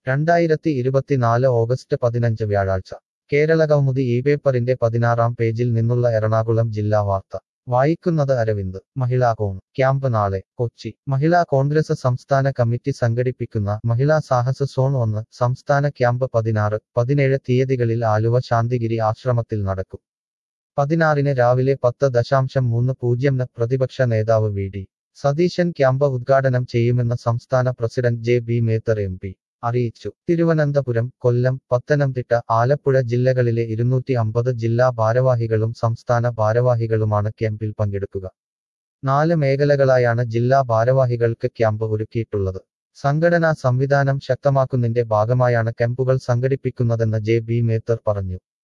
രണ്ടായിരത്തി ഇരുപത്തിനാല് ഓഗസ്റ്റ് പതിനഞ്ച് വ്യാഴാഴ്ച കേരള കൗമുദി ഈ പേപ്പറിന്റെ പതിനാറാം പേജിൽ നിന്നുള്ള എറണാകുളം ജില്ലാ വാർത്ത വായിക്കുന്നത് അരവിന്ദ് മഹിളാ കോൺ ക്യാമ്പ് നാളെ കൊച്ചി മഹിളാ കോൺഗ്രസ് സംസ്ഥാന കമ്മിറ്റി സംഘടിപ്പിക്കുന്ന മഹിളാ സാഹസ സോൺ ഒന്ന് സംസ്ഥാന ക്യാമ്പ് പതിനാറ് പതിനേഴ് തീയതികളിൽ ആലുവ ശാന്തിഗിരി ആശ്രമത്തിൽ നടക്കും പതിനാറിന് രാവിലെ പത്ത് ദശാംശം മൂന്ന് പൂജ്യം ന് പ്രതിപക്ഷ നേതാവ് വി ഡി സതീശൻ ക്യാമ്പ് ഉദ്ഘാടനം ചെയ്യുമെന്ന് സംസ്ഥാന president J B Mehtar M P അറിയിച്ചു തിരുവനന്തപുരം കൊല്ലം പത്തനംതിട്ട ആലപ്പുഴ ജില്ലകളിലെ ഇരുന്നൂറ്റി അമ്പത് ജില്ലാ ഭാരവാഹികളും സംസ്ഥാന ഭാരവാഹികളുമാണ് ക്യാമ്പിൽ പങ്കെടുക്കുക നാല് മേഖലകളായാണ് ജില്ലാ ഭാരവാഹികൾക്ക് ക്യാമ്പ് ഒരുക്കിയിട്ടുള്ളത് സംഘടനാ സംവിധാനം ശക്തമാക്കുന്നതിന്റെ ഭാഗമായാണ് ക്യാമ്പുകൾ സംഘടിപ്പിക്കുന്നതെന്ന് ജെ ബി മേത്തർ പറഞ്ഞു